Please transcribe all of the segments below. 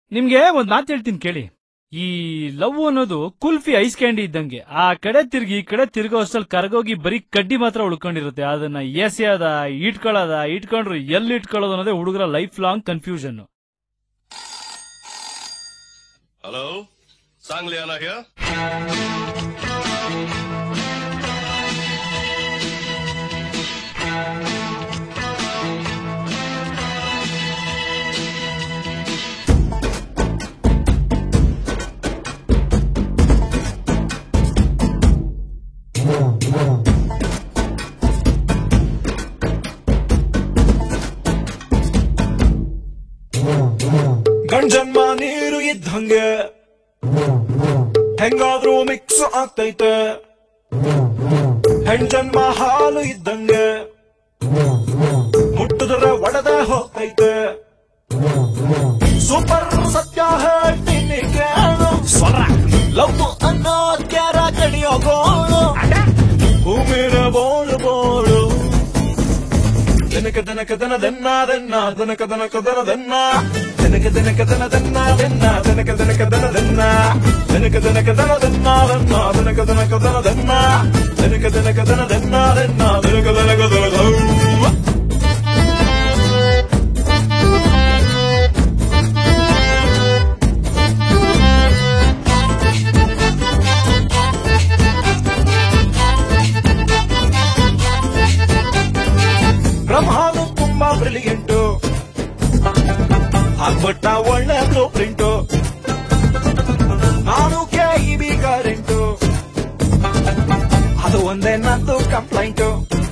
ನಿಮ್ಗೆ ಒಂದ್ ಮಾತು ಹೇಳ್ತೀನಿ ಕೇಳಿ ಈ ಲವ್ ಅನ್ನೋದು ಕುಲ್ಫಿ ಐಸ್ ಕ್ಯಾಂಡಿ ಇದ್ದಂಗೆ ಆ ಕಡೆ ತಿರ್ಗಿ ಈ ಕಡೆ ತಿರ್ಗೋ ಅಷ್ಟ್ರಲ್ಲಿ ಕರಗೋಗಿ ಬರೀ ಕಡ್ಡಿ ಮಾತ್ರ ಉಳ್ಕೊಂಡಿರುತ್ತೆ ಅದನ್ನ ಎಸೆಯದ ಇಟ್ಕೊಳ್ಳೋದ ಇಟ್ಕೊಂಡ್ರು ಎಲ್ಲಿ ಇಟ್ಕೊಳ್ಳೋದು ಅನ್ನೋದೇ ಹುಡುಗರ life long confusion Hello? Sangliana here? ಗಂಜನ್ಮ ನೀರು ಇದ್ದಂಗೆ ಹೆಂಗಾದ್ರೂ ಮಿಕ್ಸ್ ಆಗ್ತೈತೆ ಹೆಣ್ಜನ್ಮ ಹಾಲು ಇದ್ದಂಗೆ ಮುಟ್ಟಿದ್ರೆ ಒಡೆದ ಹೋಗ್ತೈತೆ ಸೂಪರ್ ಸತ್ಯ ಹೇಳ್ತೀನಿ ಕೇಳು ಸ್ವರ ಲವ್ ಅನ್ನೋ ಕ್ಯಾರ ಕಡಿಯೋ ಗೋಳು ಭೂಮಿನ ಬೋಳು ಬೋಳು ದನಕ ದನಕ ದನ ದನ್ನ ದನ್ನ ದನಕ ದನಕ ದನ ದನ್ನ ದನಕ ದನಕ ದನ ದನ್ನ ದನ್ನ ದನಕ ದನಕ ದನ ದನ್ನ ದನಕ ದನಕ ದನ ದನ್ನ ದನ್ನ ದನಕ ದನಕ ದನ ದನ್ನ ದನಕ ದನಕ ದನ ದನ್ನ ದನ್ನ ದನಕ ದನಕ ದನ ದನ್ನ ಬ್ರಹ್ಮಾನು ತುಂಬಾ ಬ್ರಿಲಿಯಂಟು ಆಗ್ಬಿಟ್ಟ ಒಳ್ಳೆ ಬ್ಲೂ ಪ್ರಿಂಟು ನಾನು ಕೆ ಇ ಬಿ ಕರೆಂಟು ಅದು ಒಂದೇ ನಂದು ಕಂಪ್ಲೈಂಟು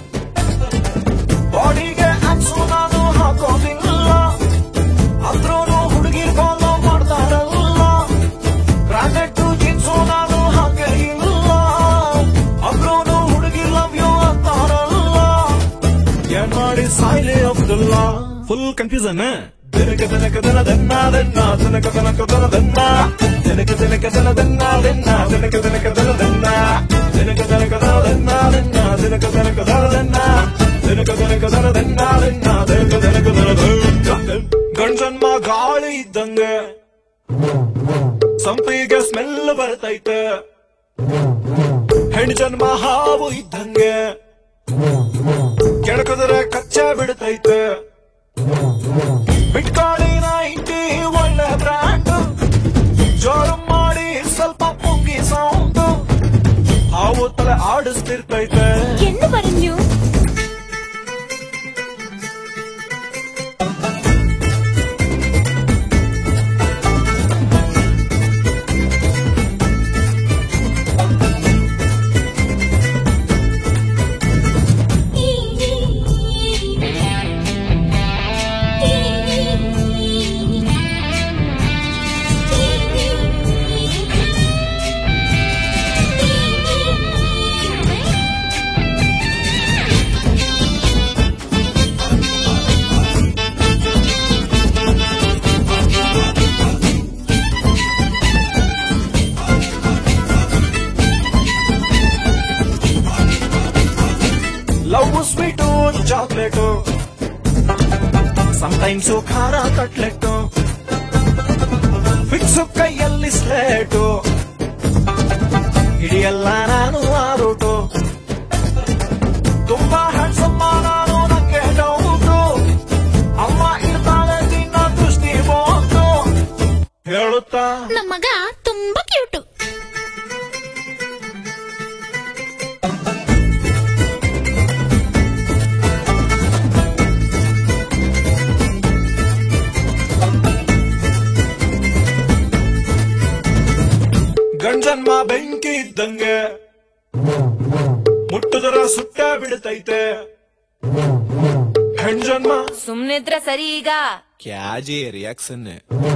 ಬಾಡಿಗೆ ಅನ್ಸು ನಾನು ಹಾಕೋದಿಲ್ಲ ಅಂದ್ರೂ ಹುಡುಗಿ ಫಾಲೋ ಮಾಡ್ತಾರಲ್ಲ ಬ್ರಾಂಡೆಡ್ ಜೀನ್ಸು ನಾನು ಹಾಗೆ ಇಲ್ಲ ಅಂದ್ರೂ ಹುಡುಗಿ ಲವ್ ಯು ಅಂತಾರಲ್ಲ ಏನ್ ಮಾಡಿ ಸಾಯ್ಲಿ ಅಬ್ದುಲ್ಲಾ ಫುಲ್ ಕನ್ಫ್ಯೂಸನ್ ದನಕ ದನಕ ದನ ದನ್ನ ದನ್ನ ದನಕ ದನಕ ದನ ದನ್ನ ದನಕ ದನಕ ದನ ದನ್ನ ದನ್ನ ದನಕ ದನಕ ದನ ದನ್ನ ದನಕ ದನಕ ದನ ದನ್ನ ದನ್ನ ದನಕ ದನಕ ದನ ದನ್ನ ದನಕ ದನಕ ದನ ದನ್ನ ದನ್ನ ದನಕ ದನಕ ದನ ದನ್ನ ಗಂಡನ್ಮ ಗಾಳಿ ಇದ್ದಂಗೆ ಸಂಪಿಗೆ ಸ್ಮೆಲ್ ಬರ್ತೈತೆ ಹೆಣ್ಣು ಜನ್ಮ ಹಾವು ಇದ್ದಂಗೆ ಕೆಳಕದ್ರೆ ಕಚ್ಚ ಬಿಡ್ತೈತೆ ಬಿಟ್ಕಾಳಿನ ಇಂಟಿ ಒಳ್ಳೆ ಬ್ರ್ಯಾಂಡ್ ಜೋರು ಮಾಡಿ ಸ್ವಲ್ಪ ಪುಂಗಿ ಸೌಂಡ್ ಹಾವು ತಲೆ ಆಡಿಸ್ತಿರ್ತೈತೆ എന്ന് പറഞ്ഞു ಲವ್ ಸ್ವೀಟು ಚಾಕ್ಲೇಟು ಸಮಟೈಮ್ಸ್ ಖಾರ ಕಟ್ಲೆಟ್ಟು ಫಿಕ್ಸ್ ಕೈಯಲ್ಲಿ ಸ್ಲೇಟು ಹಿಡಿಯಲ್ಲ ನಾನು ಆ ರೂಟು ತುಂಬಾ ಹ್ಯಾಂಡ್ಸಮ್ಮ ನಾನು ನಂಗೆ ಡೌಟು ಅಮ್ಮ ಇರ್ತಾಳೆ ನಿನ್ನ ದೃಷ್ಟಿ ಬೋಟು ಹೇಳುತ್ತಾ ನಮ್ಮ ಮಗ ತುಂಬಾ ಕ್ಯೂಟು ಗಂಡನ್ಮ ಬೆಂಕಿ ಇದ್ದಂಗೆ ಮುಟ್ಟುದರ ಸುಟ್ಟ ಬಿಡ್ತೈತೆ ಹೆಣ್ಜನ್ಮ ಸುಮ್ನಿದ್ರ ಸರಿ ಈಗ ಕ್ಯಾಜಿ ರಿಯಾಕ್ಷನ್